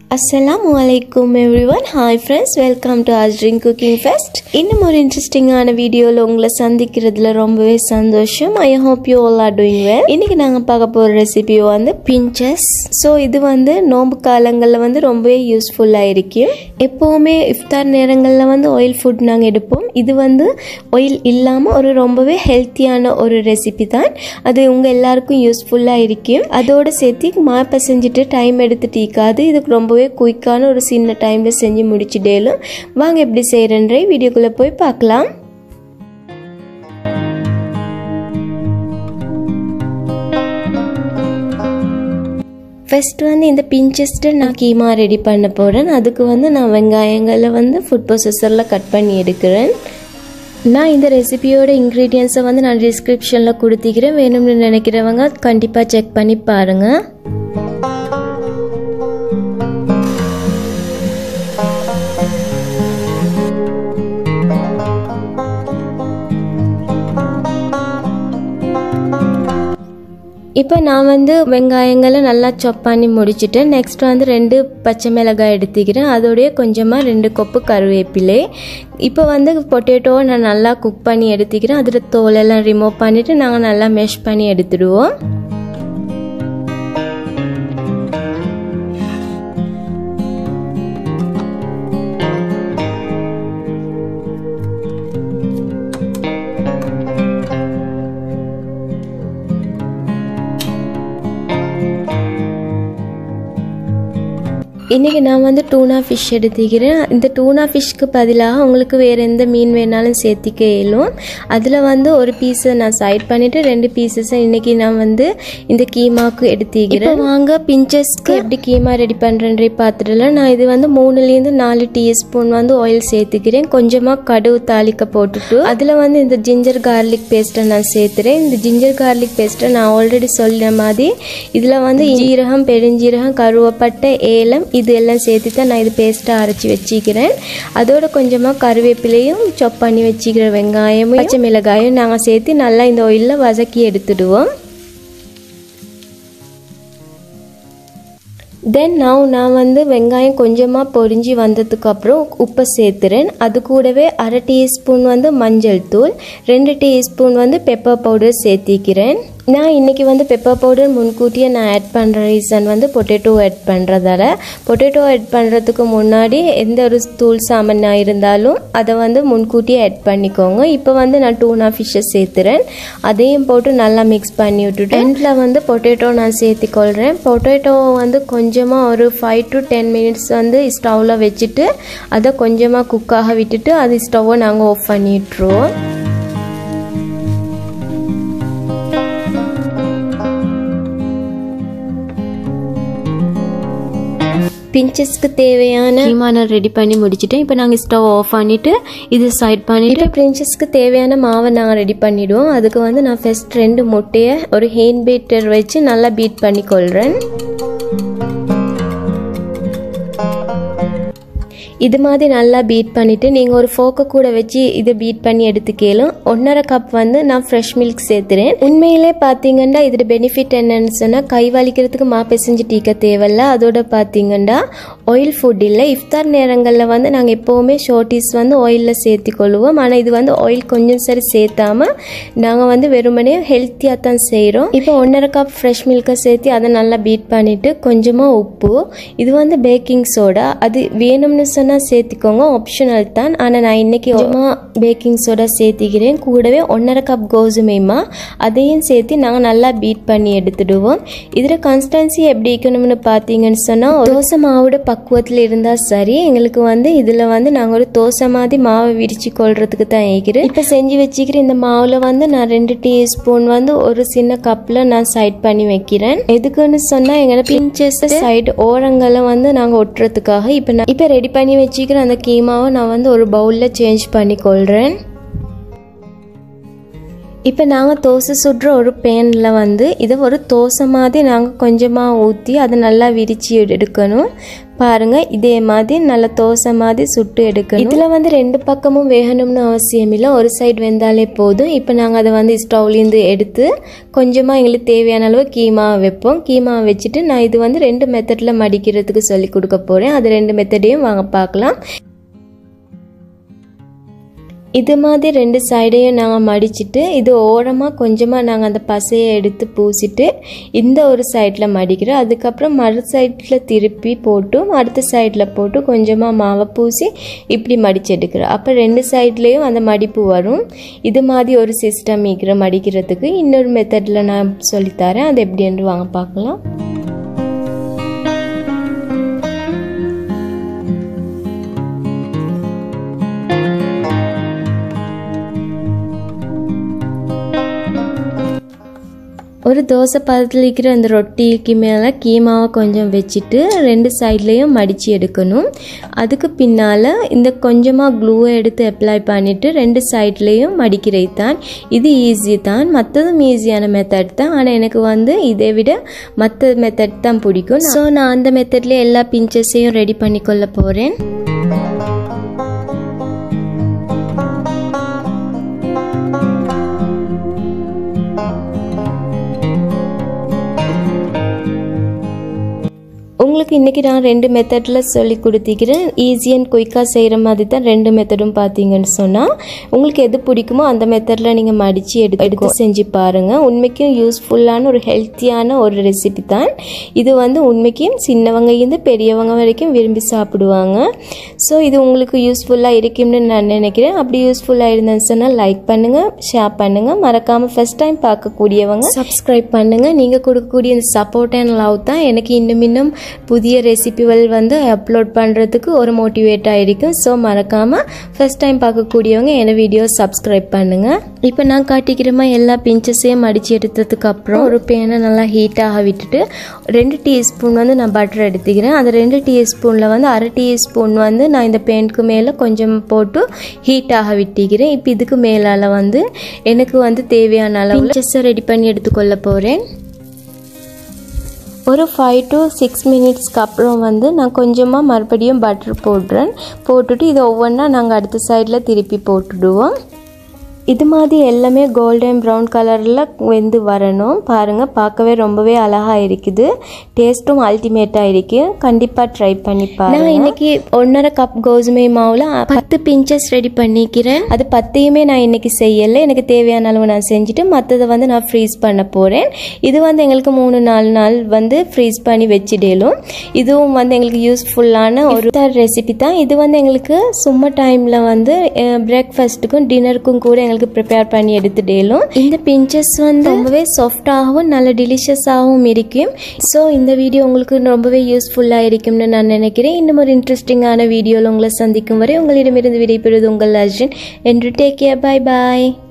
அஸ்ஸலாமு அலைக்கும் everyone hi friends welcome to அஸ்ட்ரிங் குக்கிங் ஃபெஸ்ட் இன்னும் ஒரு இன்ட்ரெஸ்டிங்கான வீடியோவில் உங்களை சந்திக்கிறதுல ரொம்பவே சந்தோஷம் I hope you all are doing well இன்னைக்கு நாங்கள் பார்க்க போகிற ரெசிபி வந்து பிஞ்சஸ் ஸோ இது வந்து நோன்பு காலங்களில் வந்து ரொம்பவே யூஸ்ஃபுல்லாக இருக்கும் எப்போவுமே இஃப்தார் நேரங்களில் வந்து ஆயில் ஃபுட் நாங்கள் எடுப்போம் இது வந்து ஆயில் இல்லாமல் ஒரு ரொம்பவே ஹெல்த்தியான ஒரு ரெசிபி தான் அது உங்கள் எல்லாருக்கும் யூஸ்ஃபுல்லாக இருக்கும் அதோட சேர்த்து மா செஞ்சுட்டு டைம் எடுத்துட்டு இருக்காது இதுக்கு ரொம்பவே குயிக்கான ஒரு சின்ன டைமில் செஞ்சு முடிச்சிடலும் வாங்க எப்படி செய்கிறேன்றே வீடியோக்குள்ளே போய் பார்க்கலாம் ஃபஸ்ட் வந்து இந்த பிஞ்சஸ்ட்டு நான் கீமா ரெடி பண்ண போகிறேன் அதுக்கு வந்து நான் வெங்காயங்களை வந்து ஃபுட் ப்ரொசஸரில் கட் பண்ணி எடுக்கிறேன் நான் இந்த ரெசிபியோட இன்க்ரீடியன்ஸை வந்து நான் டிஸ்கிரிப்ஷனில் கொடுத்திக்கிறேன் வேணும்னு நினைக்கிறவங்க கண்டிப்பாக செக் பண்ணி பாருங்கள் இப்போ நான் வந்து வெங்காயங்களை நல்லா சாப் பண்ணி முடிச்சுட்டேன் நெக்ஸ்ட் வந்து ரெண்டு பச்சை மிளகாய் எடுத்துக்கிறேன் அதோடைய கொஞ்சமாக ரெண்டு கொப்பு கருவேப்பிலை இப்போ வந்து பொட்டேட்டோவை நான் நல்லா குக் பண்ணி எடுத்துக்கிறேன் அதில் தோலெல்லாம் ரிமூவ் பண்ணிவிட்டு நாங்கள் நல்லா மெஷ் பண்ணி எடுத்துடுவோம் இன்றைக்கி நான் வந்து டூனா ஃபிஷ் எடுத்துக்கிறேன் இந்த டூனா ஃபிஷ்க்கு பதிலாக உங்களுக்கு வேறு எந்த மீன் வேணாலும் சேர்த்திக்க இயலும் அதில் வந்து ஒரு பீஸை நான் சைட் பண்ணிவிட்டு ரெண்டு பீசஸை இன்றைக்கி நான் வந்து இந்த கீமாவுக்கு எடுத்துக்கிறேன் வாங்க பிஞ்சஸ்க்கு எப்படி கீமா ரெடி பண்ணுறேன்றே பார்த்துட்டுல நான் இது வந்து மூணுலேருந்து நாலு டீஸ்பூன் வந்து ஆயில் சேர்த்துக்கிறேன் கொஞ்சமாக கடுகு தாளிக்க போட்டுட்டு அதில் வந்து இந்த ஜிஞ்சர் கார்லிக் பேஸ்ட்டை நான் சேர்த்துறேன் இந்த ஜிஞ்சர் கார்லிக் பேஸ்ட்டை நான் ஆல்ரெடி சொல்லின மாதிரி இதில் வந்து ஜீரகம் பெருஞ்சீரகம் கருவப்பட்டை ஏலம் இது எல்லாம் சேர்த்து தான் நான் இது பேஸ்ட்டாக அரைச்சி வச்சுக்கிறேன் அதோட கொஞ்சமாக கருவேப்பிலையும் சொப் பண்ணி வச்சுக்கிற வெங்காயமும் பச்சை மிளகாயும் நாங்கள் சேர்த்து நல்லா இந்த ஆயிலில் வதக்கி எடுத்துடுவோம் தென் நான் நான் வந்து வெங்காயம் கொஞ்சமாக பொரிஞ்சு வந்ததுக்கப்புறம் உப்பை சேர்த்துறேன் அது கூடவே அரை டீஸ்பூன் வந்து மஞ்சள் தூள் ரெண்டு டீஸ்பூன் வந்து பெப்பர் பவுடர் சேர்த்திக்கிறேன் நான் இன்றைக்கி வந்து பெப்பர் பவுடர் முன்கூட்டியே நான் ஆட் பண்ணுற ரீசன் வந்து பொட்டேட்டோ ஆட் பண்ணுறதால பொட்டேட்டோ ஆட் பண்ணுறதுக்கு முன்னாடி எந்த ஒரு தூள் சாமானாக இருந்தாலும் அதை வந்து முன்கூட்டியே ஆட் பண்ணிக்கோங்க இப்போ வந்து நான் டூனா ஃபிஷ்ஷை சேர்த்துறேன் அதையும் போட்டு நல்லா மிக்ஸ் பண்ணி விட்டுட்டு எண்டில் வந்து பொட்டேட்டோ நான் சேர்த்திக்கொள்கிறேன் பொட்டேட்டோவை வந்து கொஞ்சமாக ஒரு ஃபைவ் டு டென் மினிட்ஸ் வந்து ஸ்டவ்வில் வச்சுட்டு அதை கொஞ்சமாக குக்காக விட்டுட்டு அது ஸ்டவ்வை நாங்கள் ஆஃப் பண்ணிட்டுருவோம் பிஞ்சஸ்க்கு தேவையான கீமா நான் ரெடி பண்ணி முடிச்சிட்டேன் இப்போ நாங்கள் ஸ்டவ் ஆஃப் பண்ணிவிட்டு இது சைட் பண்ணிவிட்டு பிரின்சஸ்க்கு தேவையான மாவை நாங்கள் ரெடி பண்ணிவிடுவோம் அதுக்கு வந்து நான் ஃபஸ்ட் ரெண்டு முட்டையை ஒரு ஹேண்ட் பீட்டர் வச்சு நல்லா பீட் பண்ணி கொள்கிறேன் இது மாதிரி நல்லா பீட் பண்ணிவிட்டு நீங்கள் ஒரு ஃபோக்கை கூட வச்சு இதை பீட் பண்ணி எடுத்துக்கலும் ஒன்றரை கப் வந்து நான் ஃப்ரெஷ் மில்க் சேர்த்துறேன் உண்மையிலே பார்த்தீங்கன்னா இதோட பெனிஃபிட் என்னன்னு சொன்னால் கை வலிக்கிறதுக்கு மா பிசைஞ்சு டீக்க தேவையில்ல அதோட பார்த்தீங்கன்னா ஆயில் ஃபுட் இல்லை இஃப்தார் நேரங்களில் வந்து நாங்கள் எப்போவுமே ஷோர்ட்டிஸ் வந்து ஆயிலில் சேர்த்து கொள்வோம் ஆனால் இது வந்து ஆயில் கொஞ்சம் சரி சேர்த்தாம நாங்கள் வந்து வெறுமனே ஹெல்த்தியாக தான் செய்கிறோம் இப்போ ஒன்றரை கப் ஃப்ரெஷ் மில்கை சேர்த்து அதை நல்லா பீட் பண்ணிவிட்டு கொஞ்சமாக உப்பு இது வந்து பேக்கிங் சோடா அது வேணும்னு சொன்னால் சேர்த்துக்கோங்க ஆப்ஷனல் தான் ஆனால் நான் இன்றைக்கி கொஞ்சமாக பேக்கிங் சோடா சேர்த்திக்கிறேன் கூடவே ஒன்றரை கப் கோதுமைமா அதையும் சேர்த்து நாங்கள் நல்லா பீட் பண்ணி எடுத்துடுவோம் இதில் கன்ஸ்டன்சி எப்படி இருக்கணும்னு பார்த்தீங்கன்னு சொன்னால் தோசை மாவோட பக்குவத்தில் இருந்தால் சரி எங்களுக்கு வந்து இதில் வந்து நாங்கள் ஒரு தோசை மாதிரி மாவை விரிச்சு கொள்றதுக்கு தான் ஏற்கிறேன் இப்போ செஞ்சு வச்சுக்கிற இந்த மாவில் வந்து நான் ரெண்டு டீஸ்பூன் வந்து ஒரு சின்ன கப்பில் நான் சைட் பண்ணி வைக்கிறேன் எதுக்குன்னு சொன்னால் எங்களோட பிஞ்சஸ் சைடு ஓரங்களை வந்து நாங்கள் ஒட்டுறதுக்காக இப்போ நான் இப்போ ரெடி பண்ணி வச்சுக்கிற அந்த கீமாவை நான் வந்து ஒரு பவுலில் சேஞ்ச் பண்ணி கொள்கிறேன் இப்போ நாங்கள் தோசை சுடுற ஒரு பேனில் வந்து இதை ஒரு தோசை மாதிரி நாங்கள் கொஞ்சமாக ஊற்றி அதை நல்லா விரித்து எடுக்கணும் பாருங்கள் இதே மாதிரி நல்லா தோசை மாதிரி சுட்டு எடுக்கணும் இதில் வந்து ரெண்டு பக்கமும் வேகணும்னு அவசியம் இல்லை ஒரு சைடு வெந்தாலே போதும் இப்போ நாங்கள் அதை வந்து ஸ்டவ்லேருந்து எடுத்து கொஞ்சமாக எங்களுக்கு தேவையான அளவு கீமா வைப்போம் கீமா வச்சுட்டு நான் இது வந்து ரெண்டு மெத்தடில் மடிக்கிறதுக்கு சொல்லி கொடுக்க போகிறேன் அது ரெண்டு மெத்தடையும் வாங்க பார்க்கலாம் இது மாதிரி ரெண்டு சைடையும் நாங்கள் மடிச்சுட்டு இது ஓரமாக கொஞ்சமாக நாங்கள் அந்த பசையை எடுத்து பூசிட்டு இந்த ஒரு சைடில் மடிக்கிறோம் அதுக்கப்புறம் மறு சைடில் திருப்பி போட்டு அடுத்த சைடில் போட்டு கொஞ்சமாக மாவை பூசி இப்படி மடிச்சு எடுக்கிறோம் அப்போ ரெண்டு சைட்லேயும் அந்த மடிப்பு வரும் இது மாதிரி ஒரு சிஸ்டம் இருக்கிற மடிக்கிறதுக்கு இன்னொரு மெத்தடில் நான் சொல்லித்தரேன் அது எப்படின்னு வாங்க பார்க்கலாம் ஒரு தோசை பதத்தில் இருக்கிற அந்த ரொட்டிக்கு மேலே கீமாவை கொஞ்சம் வச்சுட்டு ரெண்டு சைட்லேயும் மடித்து எடுக்கணும் அதுக்கு பின்னால் இந்த கொஞ்சமாக க்ளூவை எடுத்து அப்ளை பண்ணிவிட்டு ரெண்டு சைட்லேயும் மடிக்கிறது தான் இது ஈஸி தான் மற்றதும் ஈஸியான மெத்தட் தான் ஆனால் எனக்கு வந்து இதை விட மற்ற மெத்தட் தான் பிடிக்கும் ஸோ நான் அந்த மெத்தட்லேயே எல்லா பிஞ்சஸையும் ரெடி பண்ணிக்கொள்ள போகிறேன் உங்களுக்கு இன்றைக்கி நான் ரெண்டு மெத்தடில் சொல்லி கொடுத்திக்கிறேன் ஈஸி அண்ட் குயிக்காக செய்கிற மாதிரி தான் ரெண்டு மெத்தடும் பார்த்தீங்கன்னு சொன்னால் உங்களுக்கு எது பிடிக்குமோ அந்த மெத்தடில் நீங்கள் மடித்து எடுத்து எடுத்து செஞ்சு பாருங்கள் உண்மைக்கும் யூஸ்ஃபுல்லான ஒரு ஹெல்த்தியான ஒரு ரெசிபி தான் இது வந்து உண்மைக்கும் சின்னவங்க இருந்து பெரியவங்க வரைக்கும் விரும்பி சாப்பிடுவாங்க ஸோ இது உங்களுக்கு யூஸ்ஃபுல்லாக இருக்கும்னு நான் நினைக்கிறேன் அப்படி யூஸ்ஃபுல்லாக இருந்தேன்னு சொன்னால் லைக் பண்ணுங்கள் ஷேர் பண்ணுங்கள் மறக்காமல் ஃபஸ்ட் டைம் பார்க்கக்கூடியவங்க சப்ஸ்கிரைப் பண்ணுங்கள் நீங்கள் கொடுக்கக்கூடிய இந்த சப்போர்ட் அண்ட் லவ் தான் எனக்கு இன்னும் இன்னும் புதிய ரெசிபிகள் வந்து அப்லோட் பண்ணுறதுக்கு ஒரு மோட்டிவேட்டாக இருக்கும் ஸோ மறக்காமல் ஃபஸ்ட் டைம் பார்க்கக்கூடியவங்க என்ன வீடியோ சப்ஸ்கிரைப் பண்ணுங்கள் இப்போ நான் காட்டிக்கிறமா எல்லா பிஞ்சஸையும் மடித்து எடுத்ததுக்கு அப்புறம் ஒரு பேனை நல்லா ஹீட்டாக விட்டுட்டு ரெண்டு டீஸ்பூன் வந்து நான் பட்டர் எடுத்துக்கிறேன் அந்த ரெண்டு டீஸ்பூனில் வந்து அரை டீஸ்பூன் வந்து நான் இந்த பேனுக்கு மேலே கொஞ்சம் போட்டு ஹீட்டாக விட்டிக்கிறேன் இப்போ இதுக்கு மேலால் வந்து எனக்கு வந்து தேவையான அளவு பிஞ்சஸை ரெடி பண்ணி எடுத்துக்கொள்ள போகிறேன் ஒரு ஃபைவ் டு சிக்ஸ் மினிட்ஸ்க்கு அப்புறம் வந்து நான் கொஞ்சமாக மறுபடியும் பட்டர் போடுறேன் போட்டுட்டு இதை ஒவ்வொன்றா நாங்கள் அடுத்த சைடில் திருப்பி போட்டுடுவோம் இது மாதிரி எல்லாமே கோல்டன் ப்ரௌன் கலரில் வெந்து வரணும் பாருங்கள் பார்க்கவே ரொம்பவே அழகாக இருக்குது டேஸ்ட்டும் அல்டிமேட்டாக இருக்கு கண்டிப்பாக ட்ரை பண்ணி பாருங்க நான் இன்னைக்கு ஒன்றரை கப் கோதுமை மாவில் பத்து பிஞ்சஸ் ரெடி பண்ணிக்கிறேன் அது பத்தையுமே நான் இன்னைக்கு செய்யலை எனக்கு தேவையான அளவு நான் செஞ்சுட்டு மற்றதை வந்து நான் ஃப்ரீஸ் பண்ண போகிறேன் இது வந்து எங்களுக்கு மூணு நாலு நாள் வந்து ஃப்ரீஸ் பண்ணி வச்சிடலும் இதுவும் வந்து எங்களுக்கு யூஸ்ஃபுல்லான ஒரு ரெசிபி தான் இது வந்து எங்களுக்கு சும்மா டைமில் வந்து பிரேக்ஃபாஸ்ட்டுக்கும் டின்னருக்கும் கூட எங்களுக்கு உங்களுக்கு ப்ரிப்பேர் பண்ணி எடுத்துடலும் இந்த பிஞ்சஸ் வந்து ரொம்பவே சாஃப்டாகவும் நல்ல டெலிஷியஸாகவும் இருக்கும் ஸோ இந்த வீடியோ உங்களுக்கு ரொம்பவே யூஸ்ஃபுல்லாக இருக்கும்னு நான் நினைக்கிறேன் இன்னும் ஒரு இன்ட்ரெஸ்டிங்கான வீடியோவில் உங்களை சந்திக்கும் வரை உங்களிடமிருந்து விடைபெறுவது உங்கள் அர்ஜுன் என்று டேக் கேர் பாய் பாய்